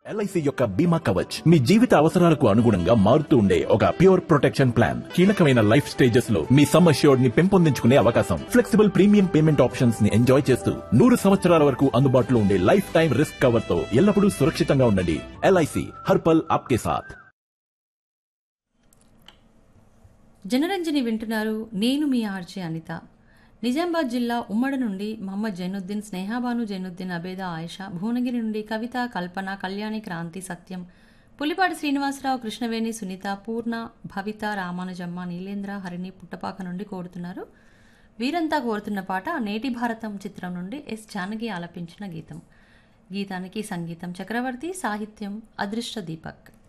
LIC యొక్క బీమా కవచ్ మీ జీవిత అవసరాలకు అనుగుణంగా మారుతూ ఉండే ఒక ప్యూర్ ప్రొటెక్షన్ ప్లాన్ కీలకమైన లైఫ్ స్టేజెస్ లో మీ సమ్ అష్యూర్డ్ ని పెంపొందించుకునే అవకాశం ఫ్లెక్సిబుల్ ప్రీమియం పేమెంట్ ఆప్షన్స్ ని ఎంజాయ్ చేస్తూ నూరు సంవత్సరాల వరకు అందుబాటులో ఉండే లైఫ్ టైం రిస్క్ కవర్ తో ఎల్లప్పుడూ సురక్షితంగా ఉండండి ఎల్ఐసి హర్పల్ ఆప్కే సాథ్ జనరంజని వింటున్నారు నేను మీ ఆర్జే అనిత నిజామాబాద్ జిల్లా ఉమ్మడి నుండి మహమ్మద్ జైనుద్దీన్ స్నేహాబాను జైనుద్దీన్ అబేద ఆయిషా భువనగిరి నుండి కవిత కల్పన కళ్యాణి క్రాంతి సత్యం పులిపాటి శ్రీనివాసరావు కృష్ణవేణి సునీత పూర్ణ భవిత రామానుజమ్మ నీలేంద్ర హరిణి పుట్టపాక నుండి కోరుతున్నారు వీరంతా కోరుతున్న పాట నేటి భారతం చిత్రం నుండి ఎస్ జానకి ఆలపించిన గీతం గీతానికి సంగీతం చక్రవర్తి సాహిత్యం అదృష్ట దీపక్